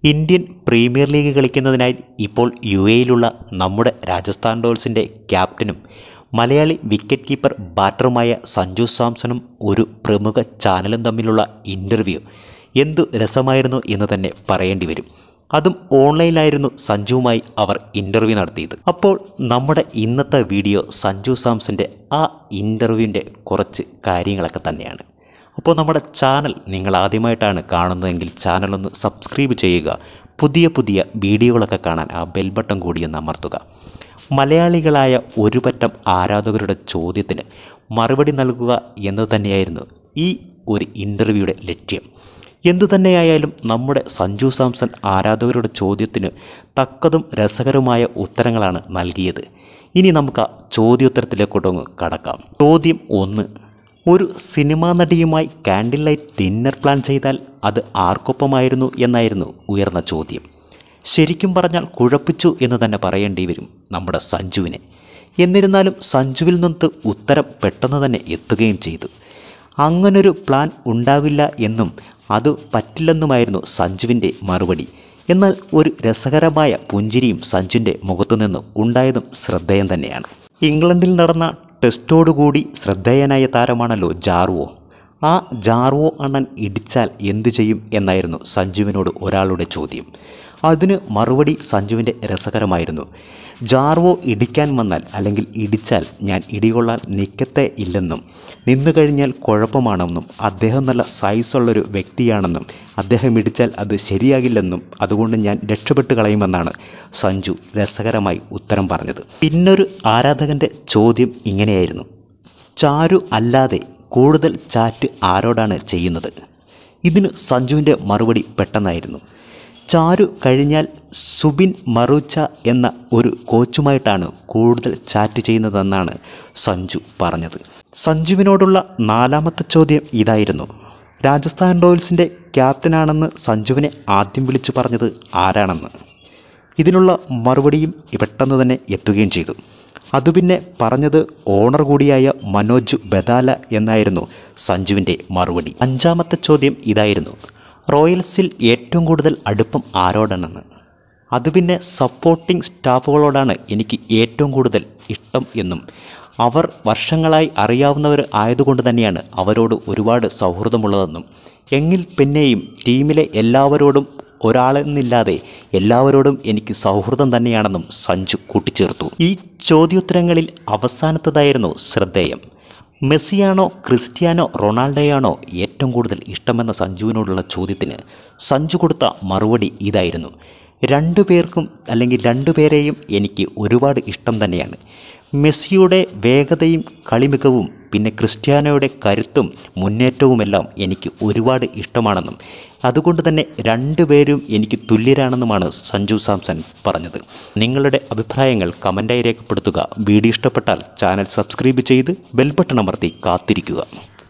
Indian premier league കളിക്കുന്നതിനായി ഇപ്പോൾ U എയിലുള്ള നമ്മുടെ രാജസ്ഥാൻ റോയൽസിൻ്റെ ക്യാപ്റ്റനും മലയാളി വിക്കറ്റ് കീപ്പർ ബാറ്ററുമായ സഞ്ജു സാംസണും ഒരു പ്രമുഖ ചാനലും തമ്മിലുള്ള ഇൻ്റർവ്യൂ എന്തു രസമായിരുന്നു എന്ന് തന്നെ പറയേണ്ടി വരും അതും ഓൺലൈനിലായിരുന്നു സഞ്ജുവുമായി അവർ ഇൻ്റർവ്യൂ നടത്തിയത് അപ്പോൾ നമ്മുടെ ഇന്നത്തെ വീഡിയോ സഞ്ജു സാംസൻ്റെ ആ ഇൻ്റർവ്യൂവിൻ്റെ കുറച്ച് കാര്യങ്ങളൊക്കെ തന്നെയാണ് അപ്പോൾ നമ്മുടെ ചാനൽ നിങ്ങൾ ആദ്യമായിട്ടാണ് കാണുന്നതെങ്കിൽ ചാനലൊന്ന് സബ്സ്ക്രൈബ് ചെയ്യുക പുതിയ പുതിയ വീഡിയോകളൊക്കെ കാണാൻ ആ ബെൽ ബട്ടൺ കൂടി ഒന്ന് അമർത്തുക മലയാളികളായ ഒരു പറ്റം ആരാധകരുടെ ചോദ്യത്തിന് മറുപടി നൽകുക എന്ന് തന്നെയായിരുന്നു ഈ ഒരു ഇൻ്റർവ്യൂയുടെ ലക്ഷ്യം എന്തു തന്നെയായാലും നമ്മുടെ സഞ്ജു സാംസൺ ആരാധകരുടെ ചോദ്യത്തിന് തക്കതും രസകരമായ ഉത്തരങ്ങളാണ് നൽകിയത് ഇനി നമുക്ക് ആ ചോദ്യോത്തരത്തിലേക്കോട്ടൊന്ന് കടക്കാം ചോദ്യം ഒന്ന് ഒരു സിനിമാ നടിയുമായി കാൻഡിൽ ലൈറ്റ് ഡിന്നർ പ്ലാൻ ചെയ്താൽ അത് ആർക്കൊപ്പമായിരുന്നു എന്നായിരുന്നു ഉയർന്ന ചോദ്യം ശരിക്കും പറഞ്ഞാൽ കുഴപ്പിച്ചു എന്ന് തന്നെ പറയേണ്ടി വരും നമ്മുടെ സഞ്ജുവിനെ എന്നിരുന്നാലും സഞ്ജുവിൽ നിന്ന് ഉത്തരം പെട്ടെന്ന് തന്നെ എത്തുകയും ചെയ്തു അങ്ങനൊരു പ്ലാൻ ഉണ്ടാകില്ല എന്നും അത് പറ്റില്ലെന്നുമായിരുന്നു സഞ്ജുവിൻ്റെ മറുപടി എന്നാൽ ഒരു രസകരമായ പുഞ്ചിരിയും സഞ്ജുവിൻ്റെ മുഖത്തുനിന്ന് ഉണ്ടായതും ശ്രദ്ധേയം തന്നെയാണ് ഇംഗ്ലണ്ടിൽ നടന്ന ടെസ്റ്റോടുകൂടി ശ്രദ്ധേയനായ താരമാണല്ലോ ജാർവോ ആ ജാർവോ അണ്ണൻ ഇടിച്ചാൽ എന്തു ചെയ്യും എന്നായിരുന്നു സഞ്ജുവിനോട് ഒരാളുടെ ചോദ്യം അതിന് മറുപടി സഞ്ജുവിൻ്റെ രസകരമായിരുന്നു ജാർവോ ഇടിക്കാൻ വന്നാൽ അല്ലെങ്കിൽ ഇടിച്ചാൽ ഞാൻ ഇടികൊള്ളാൻ നിൽക്കത്തെ ഇല്ലെന്നും നിന്നു കഴിഞ്ഞാൽ കുഴപ്പമാണെന്നും അദ്ദേഹം നല്ല സൈസുള്ളൊരു വ്യക്തിയാണെന്നും അദ്ദേഹം ഇടിച്ചാൽ അത് ശരിയാകില്ലെന്നും അതുകൊണ്ട് ഞാൻ രക്ഷപ്പെട്ട് കളയുമെന്നാണ് സഞ്ജു രസകരമായി ഉത്തരം പറഞ്ഞത് പിന്നൊരു ആരാധകൻ്റെ ചോദ്യം ഇങ്ങനെയായിരുന്നു ചാരു അല്ലാതെ കൂടുതൽ ചാറ്റ് ആരോടാണ് ചെയ്യുന്നത് ഇതിന് സഞ്ജുവിൻ്റെ മറുപടി പെട്ടെന്നായിരുന്നു ചാരു കഴിഞ്ഞാൽ സുബിൻ മറൂച്ച എന്ന ഒരു കോച്ചുമായിട്ടാണ് കൂടുതൽ ചാറ്റ് ചെയ്യുന്നതെന്നാണ് സഞ്ജു പറഞ്ഞത് സഞ്ജുവിനോടുള്ള നാലാമത്തെ ചോദ്യം ഇതായിരുന്നു രാജസ്ഥാൻ റോയൽസിൻ്റെ ക്യാപ്റ്റനാണെന്ന് സഞ്ജുവിനെ ആദ്യം വിളിച്ചു പറഞ്ഞത് ആരാണെന്ന് ഇതിനുള്ള മറുപടിയും പെട്ടെന്ന് തന്നെ എത്തുകയും ചെയ്തു അത് പിന്നെ പറഞ്ഞത് ഓണർ കൂടിയായ മനോജ് ബദാല എന്നായിരുന്നു സഞ്ജുവിൻ്റെ മറുപടി അഞ്ചാമത്തെ ചോദ്യം ഇതായിരുന്നു റോയൽസിൽ ഏറ്റവും കൂടുതൽ അടുപ്പം ആരോടാണെന്ന് അത് പിന്നെ സപ്പോർട്ടിംഗ് സ്റ്റാഫുകളോടാണ് എനിക്ക് ഏറ്റവും കൂടുതൽ ഇഷ്ടം എന്നും അവർ വർഷങ്ങളായി അറിയാവുന്നവർ ആയതുകൊണ്ട് തന്നെയാണ് അവരോട് ഒരുപാട് സൗഹൃദമുള്ളതെന്നും എങ്കിൽ പിന്നെയും ടീമിലെ എല്ലാവരോടും ഒരാളെന്നില്ലാതെ എല്ലാവരോടും എനിക്ക് സൗഹൃദം തന്നെയാണെന്നും സഞ്ജു കൂട്ടിച്ചേർത്തു ഈ ചോദ്യോത്തരങ്ങളിൽ അവസാനത്തതായിരുന്നു ശ്രദ്ധേയം മെസ്സിയാണോ ക്രിസ്ത്യാനോ റൊണാൾഡോയാണോ ഏറ്റവും കൂടുതൽ ഇഷ്ടമെന്ന സഞ്ജുവിനോടുള്ള ചോദ്യത്തിന് സഞ്ജു കൊടുത്ത മറുപടി ഇതായിരുന്നു രണ്ടു പേർക്കും അല്ലെങ്കിൽ രണ്ടുപേരെയും എനിക്ക് ഒരുപാട് ഇഷ്ടം തന്നെയാണ് മെസ്സിയുടെ വേഗതയും കളിമികവും പിന്നെ ക്രിസ്ത്യാനോയുടെ കരുത്തും മുന്നേറ്റവുമെല്ലാം എനിക്ക് ഒരുപാട് ഇഷ്ടമാണെന്നും അതുകൊണ്ട് തന്നെ രണ്ടുപേരും എനിക്ക് തുല്യരാണെന്നുമാണ് സഞ്ജു സാംസൺ പറഞ്ഞത് നിങ്ങളുടെ അഭിപ്രായങ്ങൾ കമൻറ്റായി രേഖപ്പെടുത്തുക വീഡിയോ ഇഷ്ടപ്പെട്ടാൽ ചാനൽ സബ്സ്ക്രൈബ് ചെയ്ത് ബെൽ ബട്ടൺ അമർത്തി കാത്തിരിക്കുക